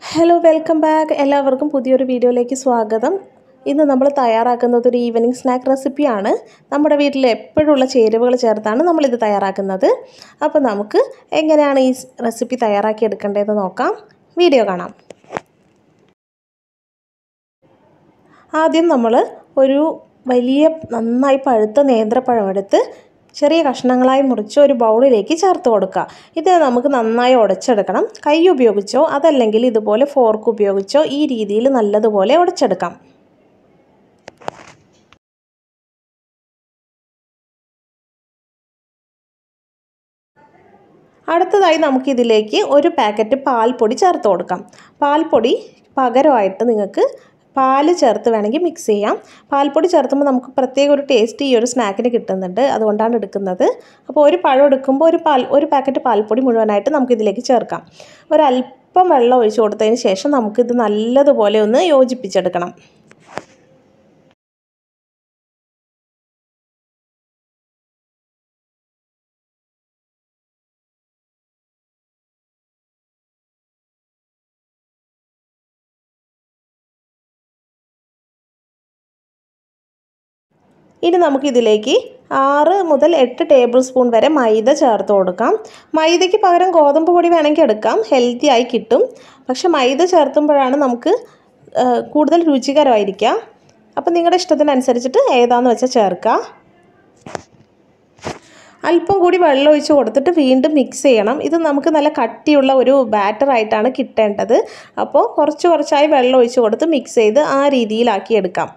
hello welcome back എല്ലാവർക്കും പുതിയൊരു വീഡിയോയിലേക്ക് സ്വാഗതം ഇന്ന് നമ്മൾ തയ്യാറാക്കുന്നത് ഒരു ഈവനിങ് സ്നാക്ക് റെസിപ്പിയാണ് നമ്മുടെ വീട്ടിൽ എപ്പോഴുള്ള ചേരുവകൾ ചേർത്താണ് നമ്മളിത് തയ്യാറാക്കുന്നത് അപ്പോൾ നമുക്ക് എങ്ങനെയാണ് ഈ റെസിപ്പി തയ്യാറാക്കി എടുക്കേണ്ടതെന്ന് നോക്കാം വീഡിയോ കാണാം ആദ്യം നമ്മൾ ഒരു വലിയ നന്നായി പഴുത്ത നേന്ത്രപ്പഴം എടുത്ത് ചെറിയ കഷ്ണങ്ങളായി മുറിച്ച് ഒരു ബൗളിലേക്ക് ചേർത്ത് കൊടുക്കുക ഇത് നമുക്ക് നന്നായി ഉടച്ചെടുക്കണം കൈ ഉപയോഗിച്ചോ അതല്ലെങ്കിൽ ഇതുപോലെ ഫോർക്ക് ഉപയോഗിച്ചോ ഈ രീതിയിൽ നല്ലതുപോലെ ഉടച്ചെടുക്കാം അടുത്തതായി നമുക്കിതിലേക്ക് ഒരു പാക്കറ്റ് പാൽപ്പൊടി ചേർത്ത് കൊടുക്കാം പാൽപ്പൊടി പകരമായിട്ട് നിങ്ങൾക്ക് പാല് ചേർത്ത് വേണമെങ്കിൽ മിക്സ് ചെയ്യാം പാൽപ്പൊടി ചേർത്തുമ്പോൾ നമുക്ക് പ്രത്യേക ഒരു ടേസ്റ്റ് ഈ ഒരു സ്നാക്കിന് കിട്ടുന്നുണ്ട് അതുകൊണ്ടാണ് എടുക്കുന്നത് അപ്പോൾ ഒരു പഴം എടുക്കുമ്പോൾ ഒരു പാൽ ഒരു പാക്കറ്റ് പാൽപ്പൊടി മുഴുവനായിട്ട് നമുക്കിതിലേക്ക് ചേർക്കാം ഒരല്പം വെള്ളം ഒഴിച്ച് കൊടുത്തതിന് ശേഷം നമുക്കിത് നല്ലതുപോലെ ഒന്ന് യോജിപ്പിച്ചെടുക്കണം ഇനി നമുക്കിതിലേക്ക് ആറ് മുതൽ എട്ട് ടേബിൾ സ്പൂൺ വരെ മൈദ ചേർത്ത് കൊടുക്കാം മൈദയ്ക്ക് പകരം ഗോതമ്പ് പൊടി വേണമെങ്കിൽ എടുക്കാം ഹെൽത്തി ആയി കിട്ടും പക്ഷെ മൈദ ചേർത്തുമ്പോഴാണ് നമുക്ക് കൂടുതൽ രുചികരമായിരിക്കുക അപ്പോൾ നിങ്ങളുടെ ഇഷ്ടത്തിനനുസരിച്ചിട്ട് ഏതാണെന്ന് വെച്ചാൽ ചേർക്കുക അല്പം കൂടി വെള്ളം ഒഴിച്ച് കൊടുത്തിട്ട് വീണ്ടും മിക്സ് ചെയ്യണം ഇത് നമുക്ക് നല്ല കട്ടിയുള്ള ഒരു ബാറ്റർ ആയിട്ടാണ് കിട്ടേണ്ടത് അപ്പോൾ കുറച്ച് കുറച്ചായി വെള്ളം ഒഴിച്ച് കൊടുത്ത് മിക്സ് ചെയ്ത് ആ രീതിയിലാക്കി എടുക്കാം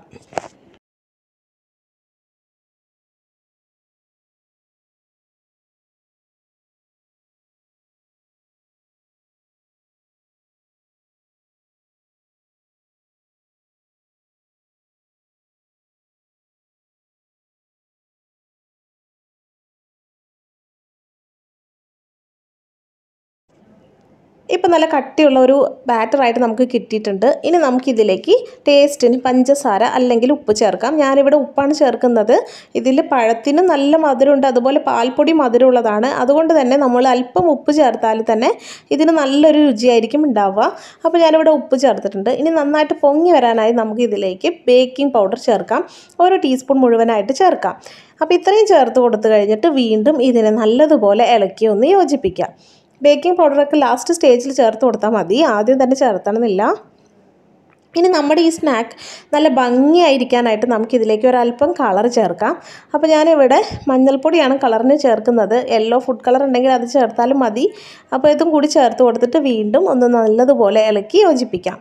ഇപ്പം നല്ല കട്ടിയുള്ള ഒരു ബാറ്ററായിട്ട് നമുക്ക് കിട്ടിയിട്ടുണ്ട് ഇനി നമുക്കിതിലേക്ക് ടേസ്റ്റിന് പഞ്ചസാര അല്ലെങ്കിൽ ഉപ്പ് ചേർക്കാം ഞാനിവിടെ ഉപ്പാണ് ചേർക്കുന്നത് ഇതിൽ പഴത്തിന് നല്ല മധുരമുണ്ട് അതുപോലെ പാൽപ്പൊടി മധുരമുള്ളതാണ് അതുകൊണ്ട് തന്നെ നമ്മൾ അല്പം ഉപ്പ് ചേർത്താൽ തന്നെ ഇതിന് നല്ലൊരു രുചിയായിരിക്കും ഉണ്ടാവുക അപ്പോൾ ഞാനിവിടെ ഉപ്പ് ചേർത്തിട്ടുണ്ട് ഇനി നന്നായിട്ട് പൊങ്ങി വരാനായി നമുക്ക് ഇതിലേക്ക് ബേക്കിംഗ് പൗഡർ ചേർക്കാം ഓരോ ടീസ്പൂൺ മുഴുവനായിട്ട് ചേർക്കാം അപ്പോൾ ഇത്രയും ചേർത്ത് കൊടുത്തു കഴിഞ്ഞിട്ട് വീണ്ടും ഇതിനെ നല്ലതുപോലെ ഇളക്കി ഒന്ന് യോജിപ്പിക്കാം ബേക്കിംഗ് പൗഡറൊക്കെ ലാസ്റ്റ് സ്റ്റേജിൽ ചേർത്ത് കൊടുത്താൽ മതി ആദ്യം തന്നെ ചേർത്തണമെന്നില്ല ഇനി നമ്മുടെ ഈ സ്നാക്ക് നല്ല ഭംഗിയായിരിക്കാനായിട്ട് നമുക്കിതിലേക്ക് ഒരല്പം കളർ ചേർക്കാം അപ്പോൾ ഞാനിവിടെ മഞ്ഞൾപ്പൊടിയാണ് കളറിന് ചേർക്കുന്നത് യെല്ലോ ഫുഡ് കളർ ഉണ്ടെങ്കിൽ അത് ചേർത്താലും മതി അപ്പോൾ ഇതും കൂടി ചേർത്ത് കൊടുത്തിട്ട് വീണ്ടും ഒന്ന് നല്ലതുപോലെ ഇളക്കി യോജിപ്പിക്കാം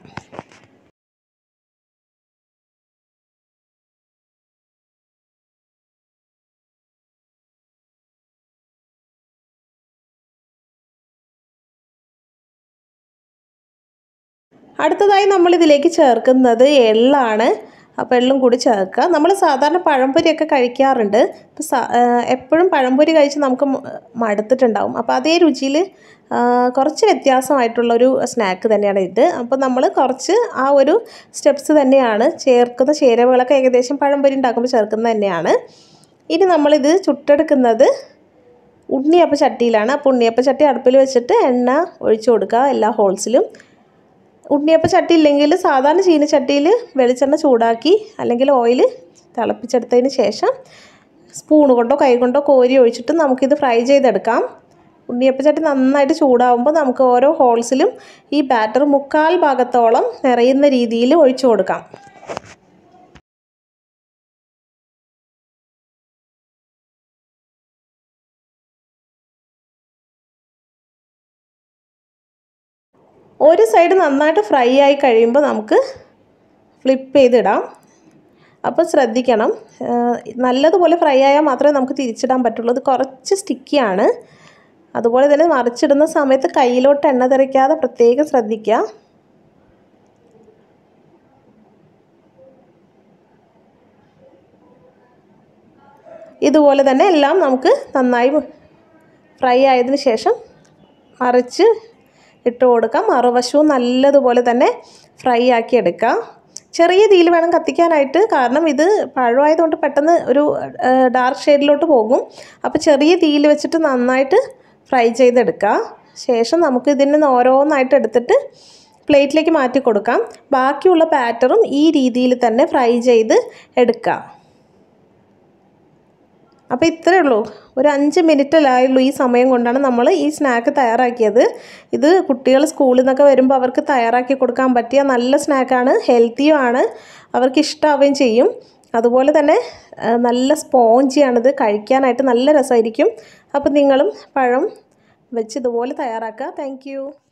അടുത്തതായി നമ്മൾ ഇതിലേക്ക് ചേർക്കുന്നത് എള്ളാണ് അപ്പോൾ എള്ളും കൂടി ചേർക്കുക നമ്മൾ സാധാരണ പഴംപൊരിയൊക്കെ കഴിക്കാറുണ്ട് ഇപ്പോൾ എപ്പോഴും പഴംപൊരി കഴിച്ച് നമുക്ക് മടുത്തിട്ടുണ്ടാവും അപ്പോൾ അതേ രുചിയിൽ കുറച്ച് വ്യത്യാസമായിട്ടുള്ളൊരു സ്നാക്ക് തന്നെയാണ് ഇത് അപ്പോൾ നമ്മൾ കുറച്ച് ആ ഒരു സ്റ്റെപ്സ് തന്നെയാണ് ചേർക്കുന്ന ചേരുവകളൊക്കെ ഏകദേശം പഴംപൊരി ഉണ്ടാക്കുമ്പോൾ ചേർക്കുന്നത് തന്നെയാണ് ഇനി നമ്മളിത് ചുട്ടെടുക്കുന്നത് ഉണ്ണിയപ്പ ചട്ടിയിലാണ് അപ്പോൾ ഉണ്ണിയപ്പ ചട്ടി അടുപ്പിൽ വെച്ചിട്ട് എണ്ണ ഒഴിച്ചു കൊടുക്കുക എല്ലാ ഹോൾസിലും ഉണ്ണിയപ്പ ചട്ടി ഇല്ലെങ്കിൽ സാധാരണ ചീനച്ചട്ടിയിൽ വെളിച്ചെണ്ണ ചൂടാക്കി അല്ലെങ്കിൽ ഓയിൽ തിളപ്പിച്ചെടുത്തതിന് ശേഷം സ്പൂൺ കൊണ്ടോ കൈ കൊണ്ടോ കോരി ഒഴിച്ചിട്ട് നമുക്കിത് ഫ്രൈ ചെയ്തെടുക്കാം ഉണ്ണിയപ്പ ചട്ടി നന്നായിട്ട് ചൂടാവുമ്പോൾ നമുക്ക് ഓരോ ഹോൾസിലും ഈ ബാറ്റർ മുക്കാൽ ഭാഗത്തോളം നിറയുന്ന രീതിയിൽ ഒഴിച്ചു കൊടുക്കാം ഒരു സൈഡ് നന്നായിട്ട് ഫ്രൈ ആയി കഴിയുമ്പോൾ നമുക്ക് ഫ്ലിപ്പ് ചെയ്തിടാം അപ്പോൾ ശ്രദ്ധിക്കണം നല്ലതുപോലെ ഫ്രൈ ആയാൽ മാത്രമേ നമുക്ക് തിരിച്ചിടാൻ പറ്റുള്ളൂ ഇത് കുറച്ച് സ്റ്റിക്കിയാണ് അതുപോലെ തന്നെ മറിച്ചിടുന്ന സമയത്ത് കയ്യിലോട്ട് എണ്ണ തെറിക്കാതെ പ്രത്യേകം ശ്രദ്ധിക്കുക ഇതുപോലെ തന്നെ എല്ലാം നമുക്ക് നന്നായി ഫ്രൈ ആയതിനു ശേഷം മറിച്ച് ഇട്ട് കൊടുക്കാം മറുവശവും നല്ലതുപോലെ തന്നെ ഫ്രൈ ആക്കി എടുക്കാം ചെറിയ തീയിൽ വേണം കത്തിക്കാനായിട്ട് കാരണം ഇത് പഴമായതുകൊണ്ട് പെട്ടെന്ന് ഒരു ഡാർക്ക് ഷെയ്ഡിലോട്ട് പോകും അപ്പോൾ ചെറിയ തീയിൽ വെച്ചിട്ട് നന്നായിട്ട് ഫ്രൈ ചെയ്തെടുക്കുക ശേഷം നമുക്ക് ഇതിൽ നിന്ന് ഓരോന്നായിട്ട് എടുത്തിട്ട് പ്ലേറ്റിലേക്ക് മാറ്റി കൊടുക്കാം ബാക്കിയുള്ള ബാറ്ററും ഈ രീതിയിൽ തന്നെ ഫ്രൈ ചെയ്ത് എടുക്കാം അപ്പോൾ ഇത്രയേ ഉള്ളൂ ഒരു അഞ്ച് മിനിറ്റിലായുള്ളൂ ഈ സമയം കൊണ്ടാണ് നമ്മൾ ഈ സ്നാക്ക് തയ്യാറാക്കിയത് ഇത് കുട്ടികൾ സ്കൂളിൽ നിന്നൊക്കെ വരുമ്പോൾ അവർക്ക് തയ്യാറാക്കി കൊടുക്കാൻ പറ്റിയ നല്ല സ്നാക്കാണ് ഹെൽത്തിയും ആണ് അവർക്ക് ഇഷ്ടമാവുകയും ചെയ്യും അതുപോലെ തന്നെ ആ, നല്ല സ്പോഞ്ചിയാണിത് കഴിക്കാനായിട്ട് നല്ല രസമായിരിക്കും അപ്പോൾ നിങ്ങളും പഴം വെച്ച് ഇതുപോലെ തയ്യാറാക്കുക താങ്ക്